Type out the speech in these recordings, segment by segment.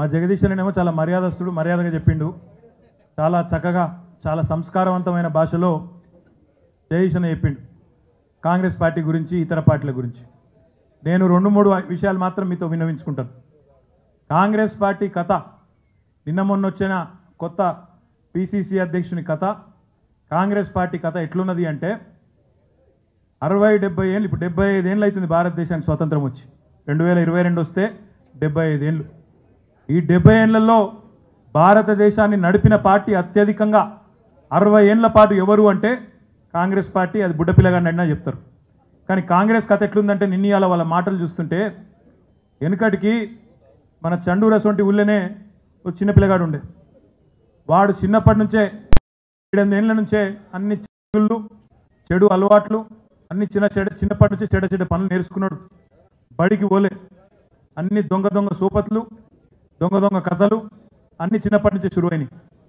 మా జగదీష్ అనేమో చాలా మర్యాదస్తుడు మర్యాదగా చెప్పిండు చాలా చక్కగా చాలా సంస్కారవంతమైన భాషలో జగదీష్ అని చెప్పిండు కాంగ్రెస్ పార్టీ గురించి ఇతర పార్టీల గురించి నేను రెండు మూడు విషయాలు మాత్రం మీతో విన్నవించుకుంటాను కాంగ్రెస్ పార్టీ కథ నిన్న మొన్న వచ్చిన కొత్త పిసిసి అధ్యక్షుని కథ కాంగ్రెస్ పార్టీ కథ ఎట్లున్నది అంటే అరవై డెబ్బై ఏళ్ళు ఇప్పుడు డెబ్బై ఐదు ఏళ్ళు అవుతుంది భారతదేశానికి స్వతంత్రం వచ్చి రెండు వేల ఇరవై రెండు వస్తే డెబ్బై ఐదు ఏళ్ళు ఈ డెబ్బై ఏళ్లలో భారతదేశాన్ని నడిపిన పార్టీ అత్యధికంగా అరవై ఏళ్ల పాటు ఎవరు అంటే కాంగ్రెస్ పార్టీ అది బుడ్డపిల్లగాడిని అడినా చెప్తారు కానీ కాంగ్రెస్ కథ ఎట్లుందంటే నిన్నయాల వాళ్ళ మాటలు చూస్తుంటే వెనుకటికి మన చండూరస్ వంటి ఊళ్ళోనే ఒక చిన్న పిల్లగాడు ఉండే వాడు చిన్నప్పటి నుంచే ఏడెనిమిది ఏళ్ళ నుంచే అన్ని చెడులు చెడు అలవాట్లు అన్ని చిన్న చెడ చిన్నప్పటి నుంచి చెడ చెడ పనులు నేర్చుకున్నాడు బడికి పోలే అన్ని దొంగ దొంగ సూపత్లు దొంగ దొంగ కథలు అన్ని చిన్నప్పటి నుంచే శురువైనవి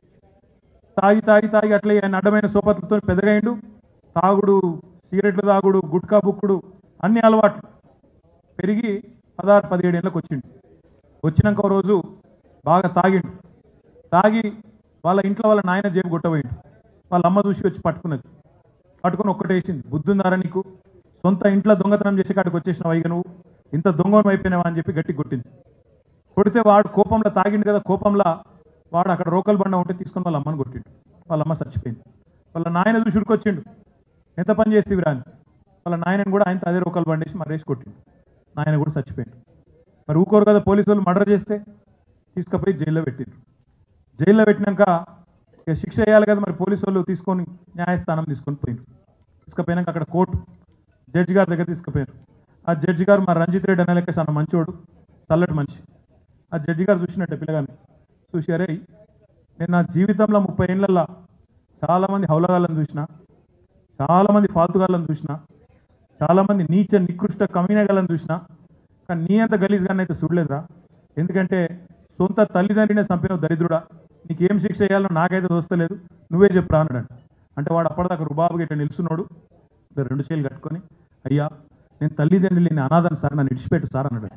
తాగి తాగి తాగి అట్లే ఆయన అడ్డమైన సోపత్లతో పెద్దగైండు తాగుడు సిగరెట్లు తాగుడు గుట్కా బుక్కుడు అన్ని అలవాట్లు పెరిగి పదహారు పదిహేడు ఏళ్ళకి వచ్చిండు వచ్చినాక ఒక రోజు బాగా తాగిండు తాగి వాళ్ళ ఇంట్లో వాళ్ళ నాయన జేబు కొట్టబోయిండు వాళ్ళ అమ్మ చూసి వచ్చి పట్టుకున్నది పట్టుకొని ఒక్కటేసింది బుద్ధుందారా నీకు సొంత ఇంట్లో దొంగతనం చేసే కాడికి వచ్చేసిన వైగ నువ్వు ఇంత దొంగను అయిపోయినావా అని చెప్పి గట్టి కొట్టింది కొడితే వాడు కోపంలో తాగిండు కదా కోపంలో వాడు అక్కడ రోకల్ బండ ఉంటే తీసుకొని వాళ్ళ అమ్మని కొట్టిండు వాళ్ళ అమ్మ చచ్చిపోయింది వాళ్ళ నాయన చూసి ఉరికొచ్చిండు ఎంత పని చేసేవిరా అని వాళ్ళ నాయనని కూడా ఆయనతో అదే రోకల్ బండేసి మరేసి కొట్టిండు నాయన కూడా చచ్చిపోయిండు మరి ఊకోరు కదా పోలీసు వాళ్ళు మర్డర్ చేస్తే తీసుకుపోయి జైల్లో పెట్టిండ్రు జైల్లో పెట్టినాక ఇక శిక్ష వేయాలి కదా మరి పోలీసు వాళ్ళు తీసుకొని న్యాయస్థానం తీసుకొని పోయిండ్రు తీసుకుపోయినాక అక్కడ కోర్టు జడ్జి గారి దగ్గర తీసుకుపోయారు ఆ జడ్జి గారు మా రంజిత్ రెడ్డి అనే లెక్క చాలా మంచోడు చల్లటి మనిషి ఆ జడ్జి గారు చూసినట్టే పిల్లగాని చూసి అరే నేను నా జీవితంలో ముప్పై ఏళ్ళల్లో చాలామంది హౌలగాళ్ళని చూసిన చాలామంది ఫాల్తుగాళ్ళని చూసిన చాలామంది నీచ నికృష్ట కమీనగాళ్ళని చూసిన కానీ నీ అంత గలీజ్గానే అయితే చూడలేదురా ఎందుకంటే సొంత తల్లిదండ్రినే చంపిన దరిద్రుడా నీకేం శిక్ష చేయాలో నాకైతే దోస్తలేదు నువ్వే చెప్పురా అన్నాడు అంటే వాడు అప్పటిదాకా రుబాబు గిట్ట నిలుచున్నాడు ఇద్దరు రెండు చేతులు కట్టుకొని అయ్యా నేను తల్లిదండ్రులు లేని అనాథను సార్ నన్ను ఇడిచిపెట్టు సార్ అన్నాడు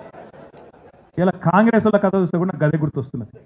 ఇలా కాంగ్రెస్ వాళ్ళ కథ చూస్తే కూడా నాకు గదే గుర్తొస్తున్నది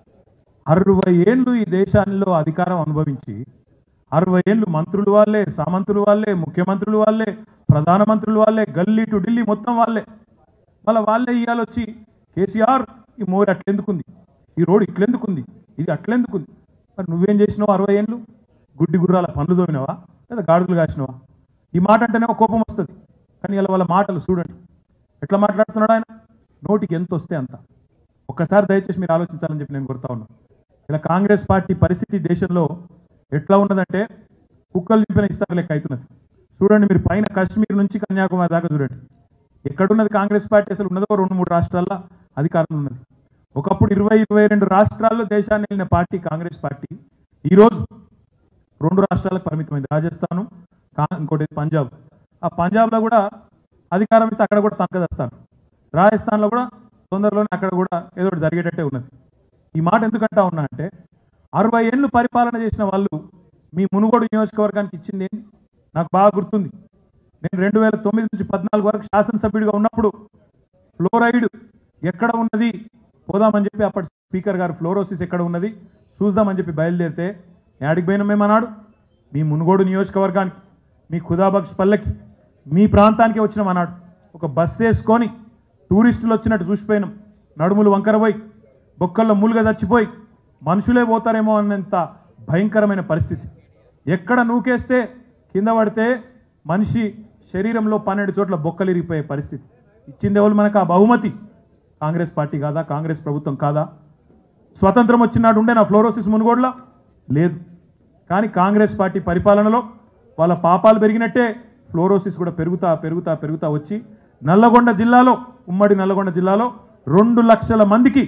అరవై ఏళ్ళు ఈ దేశాల్లో అధికారం అనుభవించి అరవై ఏళ్ళు మంత్రులు వాళ్ళే సామంతులు వాళ్ళే ముఖ్యమంత్రులు వాళ్ళే ప్రధానమంత్రులు వాళ్ళే గల్లీ టు ఢిల్లీ మొత్తం వాళ్ళే మళ్ళీ వాళ్ళే ఇవాళ వచ్చి కేసీఆర్ ఈ మోరి అట్లెందుకుంది ఈ రోడ్ ఇట్లెందుకుంది ఇది అట్లెందుకుంది మరి నువ్వేం చేసినావు అరవై ఏళ్ళు గుడ్డి గుర్రాల పనులు తోమినావా లేదా గాడుగులు కాసినావా ఈ మాట అంటేనేమో కోపం వస్తుంది కానీ ఇలా వాళ్ళ మాటలు చూడండి ఎట్లా మాట్లాడుతున్నాడు ఆయన నోటికి ఎంత వస్తే అంత ఒక్కసారి దయచేసి మీరు ఆలోచించాలని చెప్పి నేను కోరుతా ఉన్నాను ఇలా కాంగ్రెస్ పార్టీ పరిస్థితి దేశంలో ఎట్లా ఉన్నదంటే కుక్కలు చెప్పిన ఇస్తారు లెక్క అవుతున్నది చూడండి మీరు పైన కాశ్మీర్ నుంచి కన్యాకుమారి దాకా చూడండి ఎక్కడున్నది కాంగ్రెస్ పార్టీ అసలు ఉన్నదో రెండు మూడు రాష్ట్రాల్లో అధికారంలో ఉన్నది ఒకప్పుడు ఇరవై ఇరవై రెండు రాష్ట్రాల్లో దేశాన్ని వెళ్ళిన పార్టీ కాంగ్రెస్ పార్టీ ఈరోజు రెండు రాష్ట్రాలకు పరిమితమైంది రాజస్థాను కా- ఇంకోటి పంజాబ్ ఆ పంజాబ్లో కూడా అధికారం ఇస్తే అక్కడ కూడా తనకదస్తాను రాజస్థాన్లో కూడా తొందరలోనే అక్కడ కూడా ఏదో ఒకటి జరిగేటట్టే ఉన్నది ఈ మాట ఎందుకంటా ఉన్నా అంటే అరవై ఏళ్ళు పరిపాలన చేసిన వాళ్ళు మీ మునుగోడు నియోజకవర్గానికి ఇచ్చింది ఏంటి నాకు బాగా గుర్తుంది నేను రెండు వేల తొమ్మిది నుంచి పద్నాలుగు వరకు శాసనసభ్యుడిగా ఉన్నప్పుడు ఫ్లోరైడ్ ఎక్కడ ఉన్నది పోదామని చెప్పి అప్పటి స్పీకర్ గారు ఫ్లోరోసిస్ ఎక్కడ ఉన్నది చూద్దామని చెప్పి బయలుదేరితే యాడికి పోయినామేమన్నాడు మీ మునుగోడు నియోజకవర్గానికి మీ ఖుదాబక్ష్ పల్లెకి మీ ప్రాంతానికి వచ్చినామన్నాడు ఒక బస్ వేసుకొని టూరిస్టులు వచ్చినట్టు చూసిపోయినాం నడుములు వంకరపోయి బొక్కల్లో మూలుగా చచ్చిపోయి మనుషులే పోతారేమో అన్నంత భయంకరమైన పరిస్థితి ఎక్కడ నూకేస్తే కింద పడితే మనిషి శరీరంలో పన్నెండు చోట్ల బొక్కలు ఇరిగిపోయే పరిస్థితి ఇచ్చింది ఎవరు మనకు ఆ బహుమతి కాంగ్రెస్ పార్టీ కాదా కాంగ్రెస్ ప్రభుత్వం కాదా స్వతంత్రం వచ్చినాడు ఉండే నా ఫ్లోరోసిస్ మునుగోడులో లేదు కానీ కాంగ్రెస్ పార్టీ పరిపాలనలో వాళ్ళ పాపాలు పెరిగినట్టే ఫ్లోరోసిస్ కూడా పెరుగుతా పెరుగుతా పెరుగుతా వచ్చి నల్లగొండ జిల్లాలో ఉమ్మడి నల్లగొండ జిల్లాలో రెండు లక్షల మందికి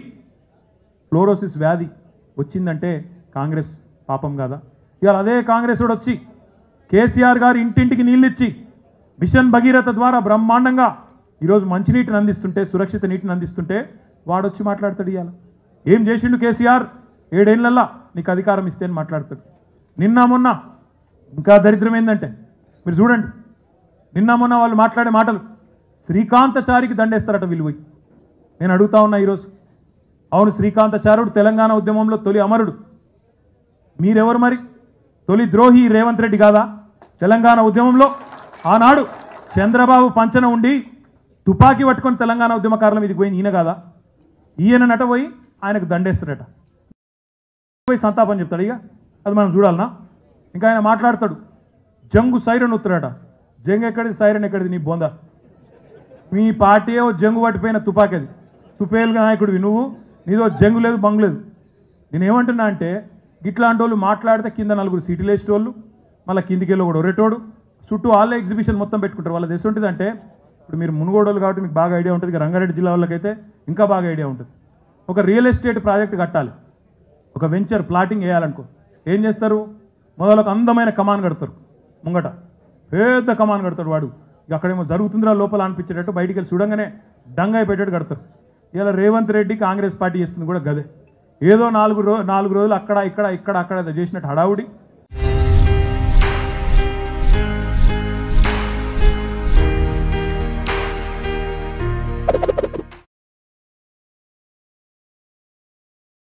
ఫ్లోరోసిస్ వ్యాధి వచ్చిందంటే కాంగ్రెస్ పాపం కాదా ఇవాళ అదే కాంగ్రెస్ వాడు వచ్చి కేసీఆర్ గారు ఇంటింటికి నీళ్ళిచ్చి మిషన్ భగీరథ ద్వారా బ్రహ్మాండంగా ఈరోజు మంచినీటిని అందిస్తుంటే సురక్షిత నీటిని అందిస్తుంటే వాడు వచ్చి మాట్లాడతాడు ఇవాళ ఏం చేసిండు కేసీఆర్ ఏడేళ్లల్లా నీకు అధికారం ఇస్తే అని మాట్లాడతాడు నిన్న మొన్న ఇంకా దరిద్రం ఏంటంటే మీరు చూడండి నిన్న మొన్న వాళ్ళు మాట్లాడే మాటలు శ్రీకాంతచారికి దండేస్తారట విలువై నేను అడుగుతా ఉన్నా ఈరోజు అవును శ్రీకాంతాచార్యుడు తెలంగాణ ఉద్యమంలో తొలి అమరుడు మీరెవరు మరి తొలి ద్రోహి రేవంత్ రెడ్డి కాదా తెలంగాణ ఉద్యమంలో ఆనాడు చంద్రబాబు పంచన ఉండి తుపాకీ పట్టుకొని తెలంగాణ ఉద్యమకారుల మీదకి పోయింది ఈయన కాదా ఈయన నట పోయి ఆయనకు దండేస్తాడట పోయి సంతాపం చెప్తాడు ఇక అది మనం చూడాలనా ఇంకా ఆయన మాట్లాడతాడు జంగు సైరన్ ఉత్తరాట జంగ్ ఎక్కడిది సైరన్ ఎక్కడిది నీ బొంద మీ పార్టీ ఓ జంగు పట్టిపోయిన తుపాకీ అది తుపేలు నాయకుడివి నువ్వు నీదో జంగు లేదు బంగు లేదు నేను ఏమంటున్నా అంటే ఇట్లాంటి వాళ్ళు మాట్లాడితే కింద నలుగురు సీట్లు వేసేటోళ్ళు మళ్ళీ కిందికి వెళ్ళి కూడా ఒరేటోడు చుట్టూ వాళ్ళే ఎగ్జిబిషన్ మొత్తం పెట్టుకుంటారు వాళ్ళ దేశం ఉంటుంది అంటే ఇప్పుడు మీరు మునుగోడోళ్ళు కాబట్టి మీకు బాగా ఐడియా ఉంటుంది ఇక రంగారెడ్డి జిల్లా వాళ్ళకైతే ఇంకా బాగా ఐడియా ఉంటుంది ఒక రియల్ ఎస్టేట్ ప్రాజెక్ట్ కట్టాలి ఒక వెంచర్ ప్లాటింగ్ వేయాలనుకో ఏం చేస్తారు మొదలు ఒక అందమైన కమాన్ కడతారు ముంగట పెద్ద కమాన్ కడతాడు వాడు ఇక అక్కడేమో జరుగుతుందిరా లోపల అనిపించేటట్టు బయటికి వెళ్ళి చూడంగానే డంగాయి పెట్టేట్టు కడతారు ఇలా రేవంత్ రెడ్డి కాంగ్రెస్ పార్టీ చేస్తుంది కూడా గదే ఏదో నాలుగు రో నాలుగు రోజులు అక్కడ ఇక్కడ ఇక్కడ అక్కడ చేసినట్టు హడావుడి